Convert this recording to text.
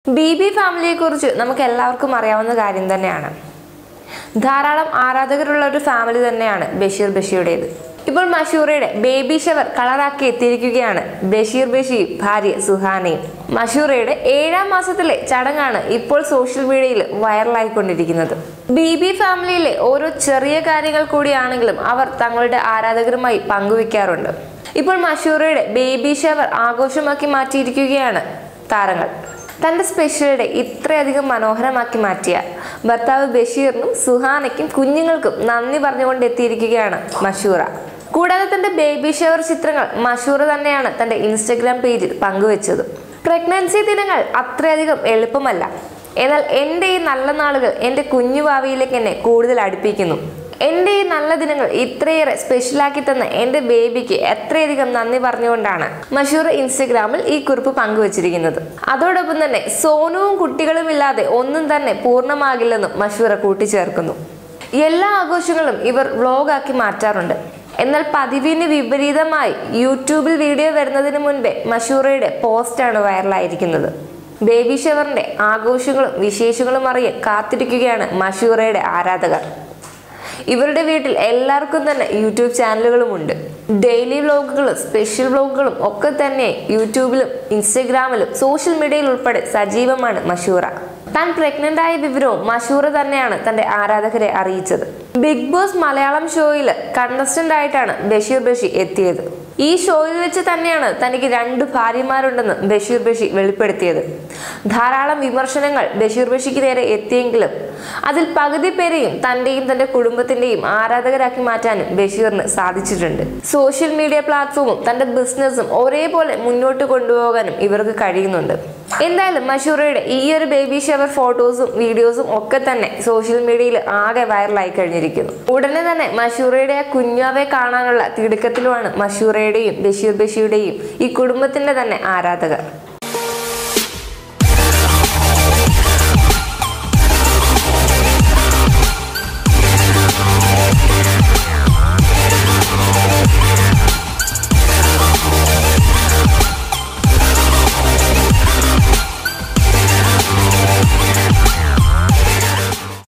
B B ഫാമിലിയെക്കുറിച്ച് നമുക്ക് എല്ലാവർക്കും അറിയാവുന്ന കാര്യം തന്നെയാണ് ധാരാളം ആരാധകരുള്ള ഒരു ഫാമിലി തന്നെയാണ് ബഷീർ ബഷിയുടേത് ഇപ്പോൾ മഷൂറയുടെ ബേബി ഷവർ കളറാക്കി എത്തിയിരിക്കുകയാണ് ബഷീർ ബഷി ഭാര്യ സുഹാനയും മഷൂറയുടെ ഏഴാം മാസത്തിലെ ചടങ്ങാണ് ഇപ്പോൾ സോഷ്യൽ മീഡിയയിൽ വൈറലായിക്കൊണ്ടിരിക്കുന്നത് ബി ബി ഫാമിലിയിലെ ഓരോ ചെറിയ കാര്യങ്ങൾ കൂടിയാണെങ്കിലും അവർ തങ്ങളുടെ ആരാധകരുമായി പങ്കുവെക്കാറുണ്ട് ഇപ്പോൾ മഷൂറയുടെ ബേബി ഷവർ ആഘോഷമാക്കി മാറ്റിയിരിക്കുകയാണ് താരങ്ങൾ തന്റെ സ്പെഷ്യൽ ഡേ ഇത്രയധികം മനോഹരമാക്കി മാറ്റിയ ഭർത്താവ് ബഷീറിനും സുഹാനയ്ക്കും കുഞ്ഞുങ്ങൾക്കും നന്ദി പറഞ്ഞുകൊണ്ട് എത്തിയിരിക്കുകയാണ് മഷൂറ കൂടാതെ തന്റെ ബേബി ഷവർ ചിത്രങ്ങൾ മഷൂറ തന്നെയാണ് തന്റെ ഇൻസ്റ്റഗ്രാം പേജിൽ പങ്കുവച്ചത് പ്രഗ്നൻസി ദിനങ്ങൾ അത്രയധികം എളുപ്പമല്ല എന്നാൽ എൻ്റെ ഈ നല്ല നാളുകൾ എൻ്റെ കുഞ്ഞു ഭാവിയിലേക്ക് എന്നെ കൂടുതൽ അടുപ്പിക്കുന്നു എൻ്റെ ഈ നല്ല ദിനങ്ങൾ ഇത്രയേറെ സ്പെഷ്യലാക്കി തന്ന എൻ്റെ ബേബിക്ക് എത്രയധികം നന്ദി പറഞ്ഞുകൊണ്ടാണ് മഷൂർ ഇൻസ്റ്റഗ്രാമിൽ ഈ കുറിപ്പ് പങ്കുവച്ചിരിക്കുന്നത് അതോടൊപ്പം തന്നെ സോനുവും കുട്ടികളും ഇല്ലാതെ ഒന്നും തന്നെ പൂർണ്ണമാകില്ലെന്നും മഷൂറ കൂട്ടിച്ചേർക്കുന്നു എല്ലാ ആഘോഷങ്ങളും ഇവർ വ്ളോഗാക്കി മാറ്റാറുണ്ട് എന്നാൽ പതിവിന് വിപരീതമായി യൂട്യൂബിൽ വീഡിയോ വരുന്നതിന് മുൻപേ മഷൂറയുടെ പോസ്റ്റാണ് വൈറലായിരിക്കുന്നത് ബേബി ഷവറിന്റെ ആഘോഷങ്ങളും വിശേഷങ്ങളും അറിയാൻ കാത്തിരിക്കുകയാണ് മഷൂറയുടെ ആരാധകർ ഇവരുടെ വീട്ടിൽ എല്ലാവർക്കും തന്നെ യൂട്യൂബ് ചാനലുകളുമുണ്ട് ഡെയിലി വ്ലോഗുകളും സ്പെഷ്യൽ വ്ലോഗുകളും ഒക്കെ തന്നെ യൂട്യൂബിലും ഇൻസ്റ്റഗ്രാമിലും സോഷ്യൽ മീഡിയയിൽ ഉൾപ്പെടെ സജീവമാണ് മഷൂറ താൻ പ്രഗ്നന്റ് ആയ വിവരവും മഷൂറ തന്നെയാണ് തന്റെ ആരാധകരെ അറിയിച്ചത് ബിഗ് ബോസ് മലയാളം ഷോയിൽ കണ്ടസ്റ്റന്റ് ആയിട്ടാണ് ബഷീർ ബഷി എത്തിയത് ഈ ഷോയിൽ വെച്ച് തന്നെയാണ് തനിക്ക് രണ്ട് ഭാര്യമാരുണ്ടെന്ന് ബഷീർ ബഷി വെളിപ്പെടുത്തിയത് ധാരാളം വിമർശനങ്ങൾ ബഷീർ ബഷിക്ക് നേരെ എത്തിയെങ്കിലും അതിൽ പകുതി പേരെയും തന്റെയും തന്റെ കുടുംബത്തിന്റെയും ആരാധകരാക്കി മാറ്റാനും ബഷീറിന് സാധിച്ചിട്ടുണ്ട് സോഷ്യൽ മീഡിയ പ്ലാറ്റ്ഫോമും തന്റെ ബിസിനസ്സും ഒരേപോലെ മുന്നോട്ട് കൊണ്ടുപോകാനും ഇവർക്ക് കഴിയുന്നുണ്ട് എന്തായാലും മഷൂറയുടെ ഈ ഒരു ബേബി ഷവർ ഫോട്ടോസും വീഡിയോസും ഒക്കെ തന്നെ സോഷ്യൽ മീഡിയയിൽ ആകെ വൈറലായി കഴിഞ്ഞിരിക്കുന്നു ഉടനെ തന്നെ മഷൂറയുടെ ആ കുഞ്ഞാവെ കാണാനുള്ള തിടുക്കത്തിലുമാണ് മഷൂറയുടെയും ബഷീർ ബഷിയുടെയും ഈ കുടുംബത്തിന്റെ തന്നെ ആരാധകർ